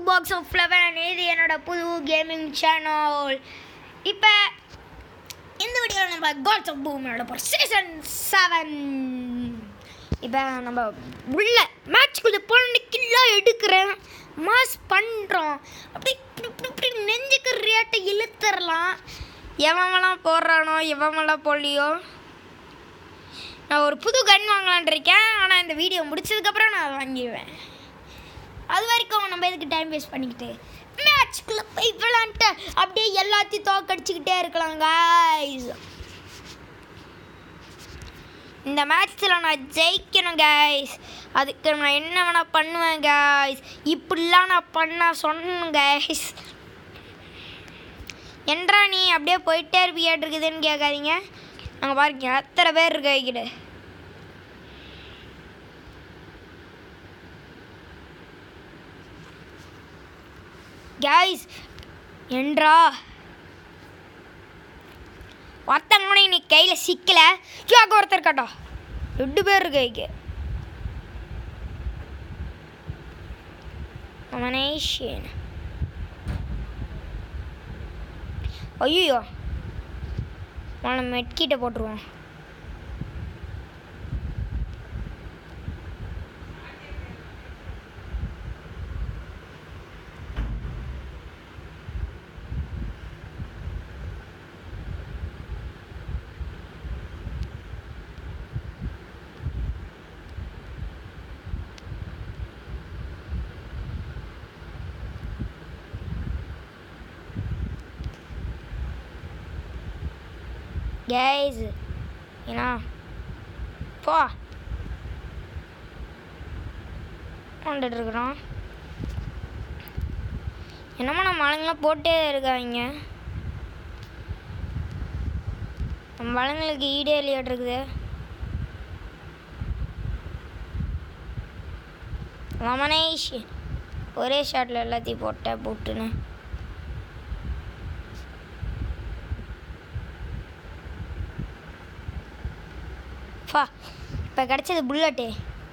box of eleven இது என்னோட புது கேமிங் சேனல் இப்போ இந்த வீடியோவில் நம்ம காட்ஸ் ஆஃப் பூமோட போகிற சீசன் செவன் இப்போ நம்ம உள்ள மேட்ச்க்குள்ளே போன கில்லா எடுக்கிறேன் மாஸ் பண்ணுறோம் அப்படி இப்படி இப்படி இப்படி நெஞ்சுக்கு ரேட்டை இழுத்துடலாம் எவன்லாம் போடுறானோ எவன்லாம் போடலையோ நான் ஒரு புது கன் வாங்கலான் இருக்கேன் ஆனால் இந்த வீடியோ முடிச்சதுக்கப்புறம் நான் வாங்கிடுவேன் அது வரைக்கும் நம்ம எதுக்கு டைம் வேஸ்ட் பண்ணிக்கிட்டு மேட்ச்க்குள்ளே போய் விளாண்ட்டு அப்படியே எல்லாத்தையும் தோக்கடிச்சுக்கிட்டே இருக்கலாம் guys இந்த மேட்ச்சில் நான் ஜெயிக்கணும் கைஸ் அதுக்கு நான் என்ன வேணால் பண்ணுவேன் கைஸ் இப்படிலாம் நான் பண்ண சொன்னேன் கைஸ் என்றா நீ அப்படியே போயிட்டே இருப்பியாட்டு இருக்குதுன்னு கேட்காதீங்க அங்கே பாருங்க அத்தனை பேர் இருக்க வைக்கிட்டு கைஸ் என்றா ஒருத்தங்க கூட இன்னைக்கு கையில் சிக்கல யாக்க ஒருத்தர் கட்டா ரெண்டு பேர் இருக்கு கைக்கு மனேஷன் ஐயோ நம்ம மெட்கிட்ட போட்டுருவோம் கைஸ் ஏன்னா போ வந்துட்டு இருக்கிறோம் என்னமோ நம்ம ஆளுங்களாம் போட்டே இருக்காங்க நம்ம ஆளுங்களுக்கு ஈடே இல்லையாட்டு இருக்குது ரமணேஷ் ஒரே ஷாட்டில் எல்லாத்தையும் போட்ட போட்டுன்னு பா இப்போ கிடச்சது புல்லட்டு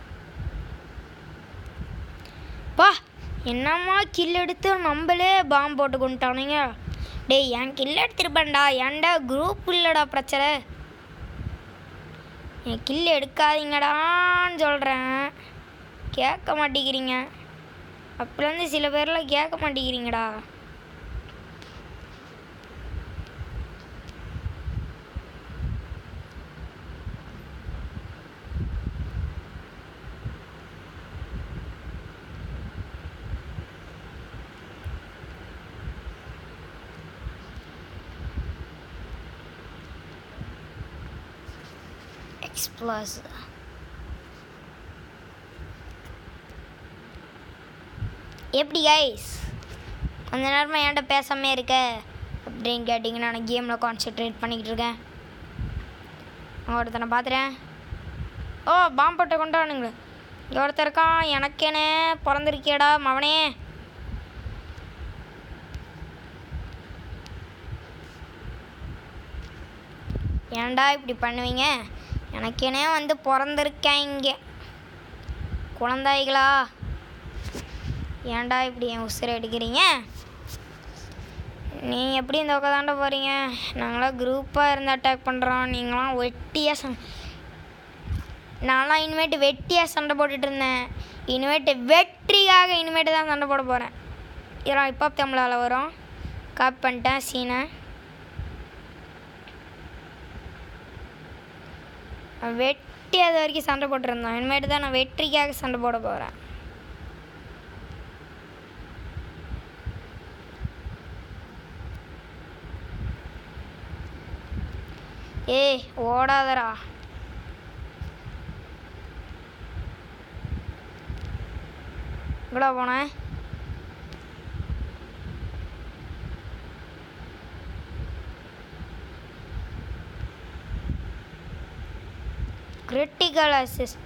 பா என்னம்மா கில் எடுத்து நம்மளே பாம்பு போட்டு கொண்டுட்டானுங்க டேய் என் கில் எடுத்துருப்பேன்டா ஏன்டா குரூப் இல்லைடா பிரச்சனை என் கில் எடுக்காதீங்கடான்னு சொல்கிறேன் கேட்க மாட்டேங்கிறீங்க அப்போலேருந்து சில பேர்லாம் கேட்க மாட்டேங்கிறீங்கடா எக்ஸ்ப்ளோஸ் எப்படி கைஸ் கொஞ்ச நேரமாக என்கிட்ட பேசாமே இருக்க அப்படின்னு கேட்டிங்கன்னா நான் கேமில் கான்சென்ட்ரேட் பண்ணிக்கிட்டு இருக்கேன் அங்கே ஒருத்தனை பார்த்துறேன் ஓ பாம்பட்டை கொண்டானுங்க இங்கே ஒருத்தர் இருக்கான் எனக்கேனே பிறந்திருக்கியடா மவனே ஏன்டா இப்படி பண்ணுவீங்க எனக்கேனே வந்து பிறந்திருக்கேன் இங்கே குழந்தாய்களா ஏன்டா இப்படி என் உசுரை எடுக்கிறீங்க நீ எப்படி இந்த பக்கம் தாண்ட போகிறீங்க நாங்களாம் குரூப்பாக இருந்து அட்டாக் பண்ணுறோம் நீங்களாம் வெட்டியாக ச நான்லாம் இனிமேட்டு வெட்டியாக சண்டை போட்டுட்டு இருந்தேன் இனிமேட்டு வெற்றியாக இனிமேட்டு தான் சண்டை போட போகிறேன் இதெல்லாம் இப்போ தமிழால் வரும் காப்பி பண்ணிட்டேன் சீனை நான் வெட்டி அது வரைக்கும் சண்டை போட்டிருந்தோம் இனிமேட்டு தான் நான் வெற்றிக்காக சண்டை போட போகிறேன் ஏய் ஓடாதடா எங்கடா போனேன் கிரிட்டிக்கல் அசிஸ்ட்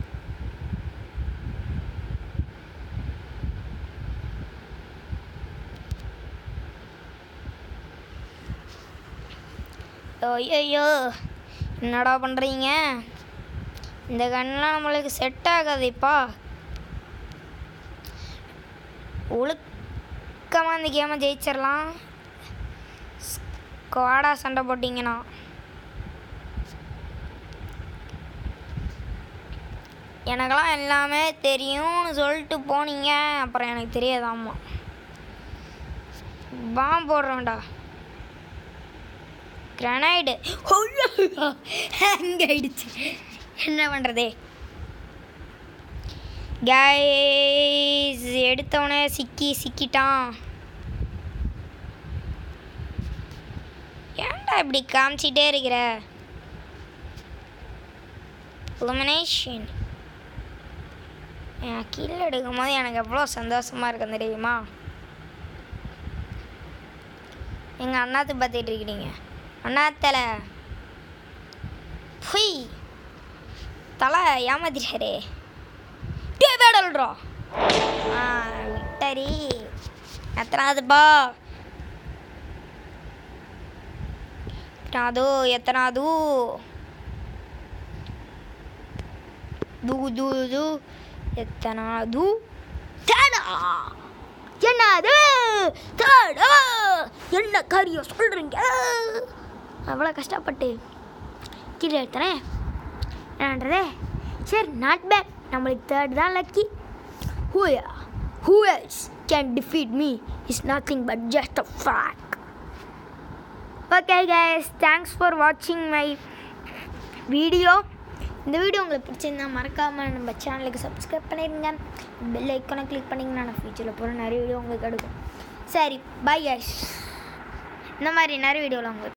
ஐயோ என்னடா பண்ணுறீங்க இந்த கண்ணெலாம் நம்மளுக்கு செட் ஆகாதுப்பா ஒழு சீக்கிரமாக இந்த கேமை ஜெயிச்சிடலாம் ஸ்குவாடா சண்டை போட்டிங்கன்னா எனக்கெல்லாம் எல்லாமே தெரியும்னு சொல்லிட்டு போனீங்க அப்புறம் எனக்கு தெரியாதாம்மா பாம் போடுறோம்டா கிரனைடு ஹேங் ஆயிடுச்சு என்ன பண்ணுறது கைஸ் எடுத்தவனே சிக்கி சிக்கிட்டான் ஏன்டா இப்படி காமிச்சிட்டே இருக்கிற எலிமினேஷன் என் கீழே எடுக்கும்போது எனக்கு எவ்வளோ சந்தோஷமாக இருக்கும் தெரியுமா எங்கள் அண்ணாத்து பார்த்துட்டு இருக்கிறீங்க அண்ணாத்தலை பொய் தலை ஏமாத்திட்டாரே டே பேடல்றா ஆ விட்டரி எத்தனாவதுப்பா ఎత్తనాదు ఎత్తనాదు దూ దూ దూ ఎత్తనాదు தேடா என்னது தேடா என்ன காரியம் சொல்கிறீங்க அவ்வளோ கஷ்டப்பட்டு கீழே எடுத்தனே என்னன்றதே சரி நாட் பேட் நம்மளுக்கு தேர்ட் தான் lucky hooyah who else can defeat me is nothing but just a fake okay guys thanks for வாட்சிங் மை வீடியோ இந்த வீடியோ உங்களுக்கு பிடிச்சிருந்தா மறக்காமல் நம்ம சேனலுக்கு சப்ஸ்கிரைப் பண்ணிடுங்க பெல் ஐக்கானை கிளிக் பண்ணிங்கன்னா நான் ஃபியூச்சரில் போகிற நிறைய வீடியோ உங்களுக்கு கிடைக்கும் சரி பை கைஸ் இந்த மாதிரி நிறைய வீடியோவில் உங்களுக்கு